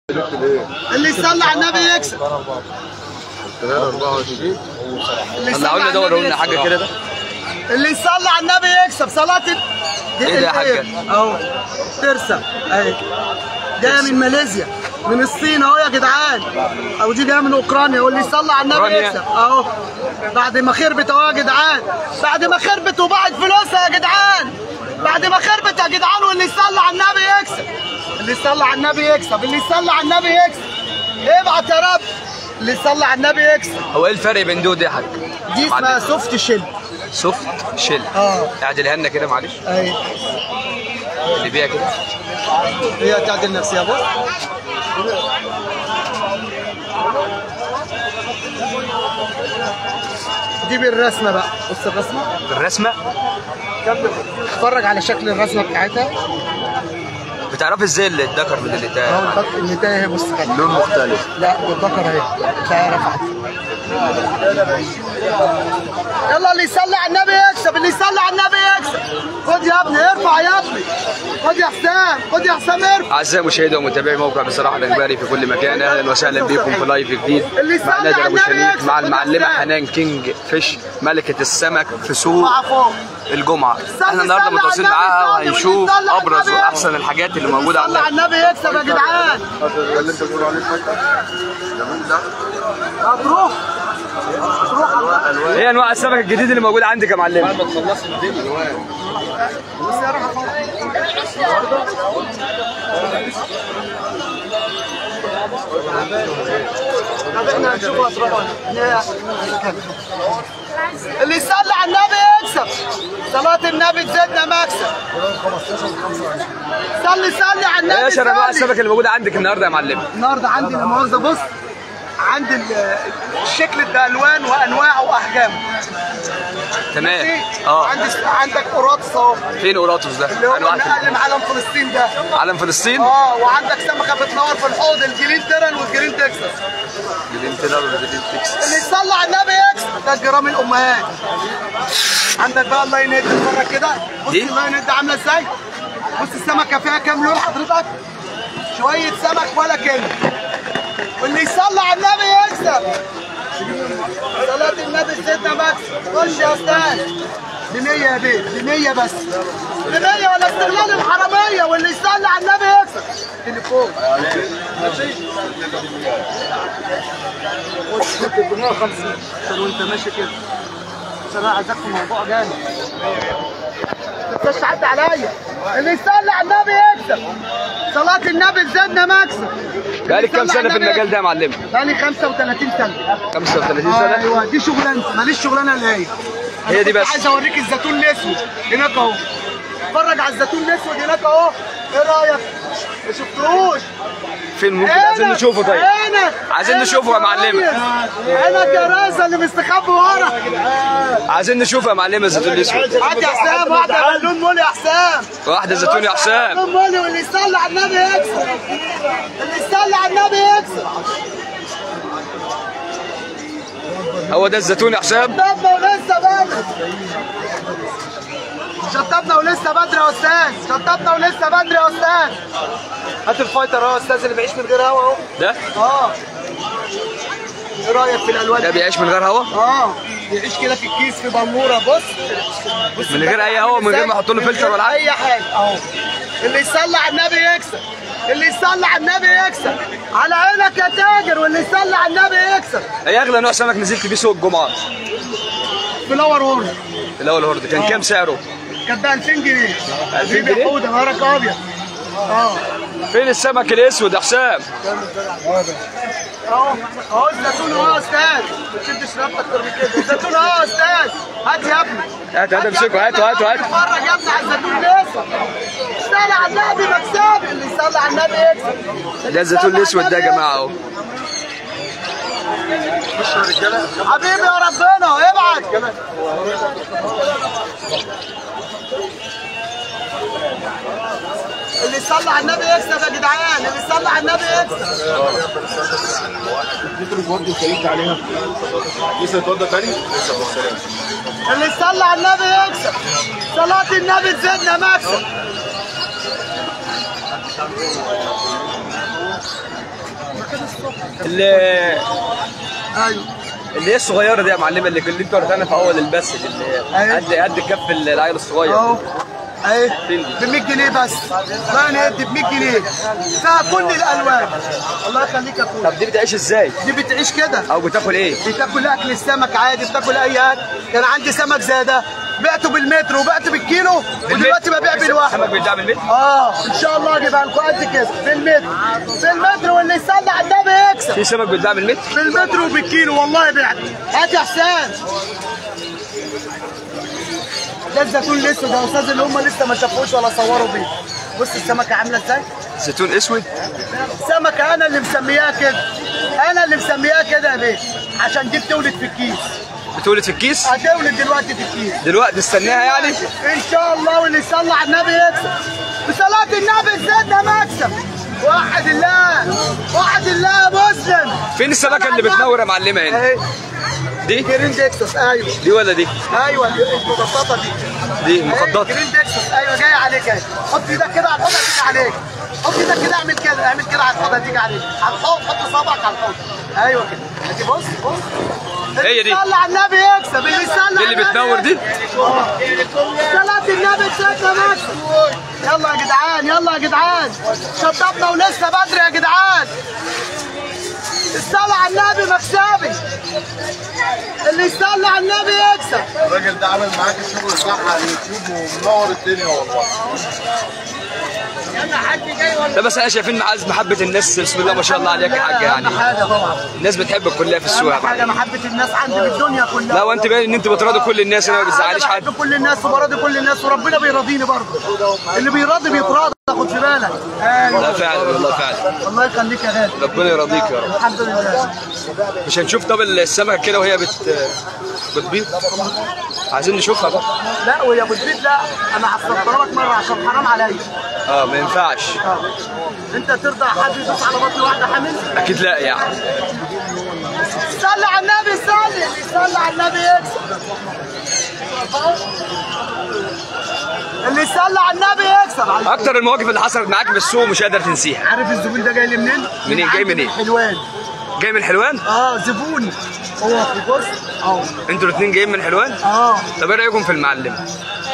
اللي يصلي على النبي يكسب 24 اللي يصلي طلعوا لنا على دوروا النبي لنا يكسب. حاجه كده ده اللي يصلي على النبي يكسب صلاة ال- دي إيه ده يا حاجة؟ الإيه؟ اهو ترسة اهي جاية من ماليزيا من الصين اهو يا جدعان او دي جايه من اوكرانيا واللي يصلي على النبي أوكرانيا؟ يكسب اهو بعد ما خربت اهو يا جدعان بعد ما خربت وباعت فلوسها يا جدعان بعد ما خربت يا جدعان واللي يصلي على النبي يكسب اللي يصلي على النبي يكسب اللي يصلي على النبي يكسب ابعت يا رب اللي يصلي على النبي يكسب هو ايه الفرق بين دول دي يا حاج؟ دي اسمها سوفت شيل سوفت شيل اه اعدلها لنا كده معلش اهي اللي بيها كده هي تعديل نفسها بص دي بالرسمه بقى بص الرسمه بالرسمه اتفرج على شكل الرسمه بتاعتها بتعرفي ازاي اللي الذكر من اللي اهو تاه البط- النتايه اهي بص كده لون مختلف لا ده الذكر اهي تلاقيها رفعت يلا اللي يصلي على النبي يكسب اللي يصلي على النبي يكسب خد يا ابني ارفع يا ابني خد يا حسام خد يا حسام ارفع اعزائي مشاهدي ومتابعي موقع بصراحه الاخباري في كل مكان اهلا وسهلا بكم في لايف جديد اللي مع يصلي نادر على ابو النبي شريف يكسب مع خد المعلمه أحسان. حنان كينج فيش ملكه السمك في سوق مع فوق الجمعه صلي احنا النهارده صلي على متواصلين النبي، معاها صلي وهنشوف واللي يصلي على ابرز النبي واحسن الحاجات اللي موجوده اللي يصلي عندنا على النبي يكسب يا جدعان ده اللي انت بتقول عليه فاكر الليمون ده هتروح هتروح على ايه انواع السمك الجديد اللي موجود عندك يا معلم ما تخلصش الدنيا طب احنا هنشوف هتروح اللي يصلي على النبي يكسب صلاة النبي تزيدنا مكسب صلي صلي على النبي ايه اشهر انواع صلي. السمك اللي موجوده عندك النهارده يا معلم النهارده عندي لا مؤاخذه بص عندي ال- الشكل ده الوان وانواعه واحجامه تمام في- اه عندي عندك قراطس اهو فين اوراتوس ده اللي هو انواع مقلم علم فلسطين ده علم فلسطين اه وعندك سمكه بتنور في الحوض الجرين تيرن والجرين تكساس اللي يصلي على النبي يكسب ده جرام الامهات عندك بقى الله ينهد اتفرج كده بص دي؟ الله ينهد عامله ازاي بص السمكه فيها كام لون حضرتك شويه سمك ولا كلمه واللي يصلي على النبي يكسب صلاة النبي سيدنا مكسب خش يا استاذ بنية يا بيه بنية بس بنية ولا استغلال الحرامية واللي يصلي على النبي يكسب تليفون ماشي خش ب 150 عشان وانت ماشي كده عشان انا عايزك في موضوع جامد ما تنساش حد عليا اللي يصلي على النبي يكسب صلاة النبي تزيدنا مكسب بقالك كام سنه في المجال ده يا معلم بقالي 35 سنة 35 سنه ايوه دي شغلانتي ماليش شغلانه اللي هي أنا هي دي كنت بس. عايز اوريك الزيتون الاسود هناك اهو اتفرج على الزيتون الاسود هناك اهو ايه رايك؟ ما شفتوش فين ممكن عايزين نشوفه طيب عينك عايزين عينك نشوفه يا معلم. ريس. عينك يا رازة اللي مستخبي ورا عايزين نشوفه يا معلم الزيتون الاسود هات يا حسام واحدة بالون مول يا حسام واحده زيتون يا حسام بالون مول واللي يصلي على النبي يكسب اللي يصلي على النبي يكسب هو ده الزيتون يا حسام شطبنا ولسه بدري شطبنا ولسه بدري يا استاذ شطبنا ولسه بدري يا استاذ هات الفايتر اهو يا استاذ اللي بيعيش من غير هوا اهو ده اه ايه رايك في الالوان ده دي؟ بيعيش من غير هوا اه بيعيش كده في الكيس في باموره بص بص من غير أي هوا، من غير ما يحطوا له من فلتر غير ولا حاجة؟ اي حاجه اهو اللي يصلي على النبي يكسب اللي يصلي على النبي يكسب على عينك يا تاجر واللي يصلي على النبي يكسب ايه اغلى نوع سمك نزلت بيه سوق الجمعه فلاور هورن الاول هورد كان كام سعره كانت ب 2000 جنيه 2000 حبيبي جنيه؟ حوده نهارك ابيض اه فين السمك الاسود يا حسام اهو اهو الزيتون اهو يا استاذ ما تشدش رابطك اكتر من كده الزيتون اهو يا استاذ هات يا ابني هات هات يا امسكه ابني، هاته هاته هاته اتفرج يا ابني على الزيتون الاسود صلي على النبي مكسبي اللي يصلي على النبي يكسب ده الزيتون الاسود ده يا جماعه اهو حبيبي يا ربنا ابعت اللي يصلي على النبي يكسب يا جدعان اللي يصلي على النبي يكسب برضه اتكلمت عليها لسه هتوضى تاني؟ لسه بالسلامة اللي يصلي على النبي يكسب صلاة النبي تزيدنا مكسب اللي ايوه اللي هي الصغيره دي يا معلمه اللي اللي انت وريتها لنا في اول البث اللي أيوة. قد قد كف العيل الصغير اهو اهي فين دي؟ ب 100 جنيه بس لا ندي ب 100 جنيه فيها كل الالوان الله يخليك يا اخويا طب دي بتعيش ازاي؟ دي بتعيش كده او بتاكل ايه؟ بتاكل اكل السمك عادي بتاكل اي اكل كان عندي سمك زي ده بعته بالمتر وبعته بالكيلو ودلوقتي ببيع بالواحد السمك بيتباع بالمتر؟ اه ان شاء الله اجيبها لكم قد كده بالمتر بالمتر واللي يصلي على النبي يكسب في سمك بيتباع بالمتر؟ بالمتر وبالكيلو والله بعت هات يا حسين ده الزيتون الاسود يا استاذ اللي هم لسه ما شافوش ولا صوروا بيه بص السمكه عامله ازاي زيتون اسود سمكه انا اللي مسمياها كده انا اللي مسمياها كده يا بيه عشان دي بتولد في الكيس بتولد في الكيس هتولد دلوقتي في الكيس دلوقتي استناها يعني ان شاء الله واللي يصلي على النبي يكسب بصلاة النبي الزيت ده مكسب وحد الله وحد الله يا مسلم فين السمكه اللي بتنور يا معلمه هنا؟ اهي دي جرين ديكسس ايوه دي ولا دي؟ ايوه المبسطه دي دي اهي مخدات جرين ديكسس ايوه جاي عليك اهي حط ايدك كده على الحوض هتيجي عليك حط ايدك كده اعمل كده اعمل كده على الحوض هتيجي عليك على الحوض حط صابعك على الحوض ايوه كده هاتي بص بص هي دي. اللي يصلي على النبي يكسب اللي يصلي دي اللي على النبي بتنور دي؟ يكسب. صلاة النبي تسعة مكسب يلا يا جدعان يلا يا جدعان شطبنا ولسه بدري يا جدعان الصلاة على النبي مكسبي اللي يصلي على النبي يكسب الراجل ده عمل معاك الشغل صح على اليوتيوب ومنور الدنيا والله لا بس احنا شايفين معز محبه الناس بسم الله ما شاء الله عليك يا حاج يعني أهم حاجة طبعا الناس بتحبك كلها في السوق يا أهم حاجة معلم محبة الناس عندي في الدنيا كلها لا وانت باين ان انت بتراضي كل الناس انا ما بتزعليش أنا حد بحب كل الناس وبراضي كل الناس وربنا بيراضيني برضه اللي بيراضي بيتراضى خد في بالك لا ايوه فعلا والله فعلا الله يخليك يا غالي ربنا يرضيك يا رب الحمد لله مش هنشوف طب السمكه كده وهي بت بتبيض عايزين نشوفها بقى لا ويا ابو البيت لا انا هفطرها لك مره عشان حرام عليا اه ما ينفعش اه انت ترضى حد يدوس على بطن واحده حامل اكيد لا يعني صلي على النبي صلي صلي على النبي يكسب اللي يصلي على النبي يكسب اكتر المواقف اللي حصلت معاك في السوق مش قادر تنسيها عارف الزبون ده جاي لي منين؟ منين؟ جاي عندي منين؟ من حلوان جاي من حلوان اه زبون هو في بص اهو انتوا الاثنين جايين من حلوان اه طب ايه رايكم في المعلم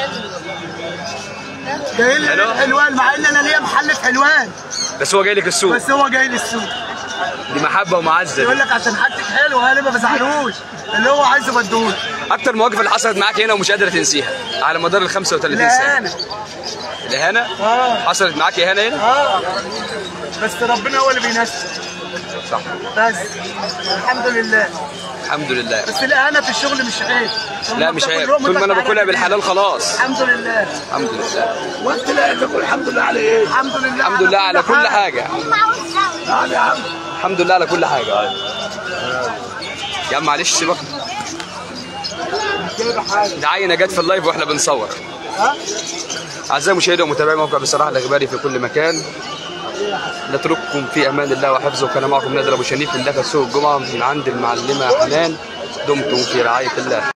جاي لي حلو. من حلوان مع ان انا ليا محل في حلوان بس هو جاي لك السوق بس هو جاي لي السوق دي محبه ومعزه يقول دي. لك عشان حاجتك حلوه انا ما بزعلوش اللي هو عايزه بدوش اكتر المواقف اللي حصلت معاك هنا ومش قادر تنسيها على مدار ال 35 لا سنه انا الاهانه اه حصلت معاك اهانه هنا اه بس ربنا هو اللي بينسي صح بس الحمد لله الحمد لله بس الاهانه في الشغل مش عيب لا مش عيب طول ما انا باكلها بالحلال خلاص الحمد لله الحمد لله وانت لا تاكل الحمد لله على ايه؟ الحمد لله الحمد لله على كل حاجه تعال يا عم الحمد لله على كل حاجه يا عم معلش سيبك ده عينه جت في اللايف واحنا بنصور ها؟ اعزائي المشاهدين ومتابعي موقع بصراحه الاخباري في كل مكان نترككم في امان الله وحفظه وكان معكم نادر ابو شنيف من داخل سوق الجمعه من عند المعلمه حنان دمتم في رعايه الله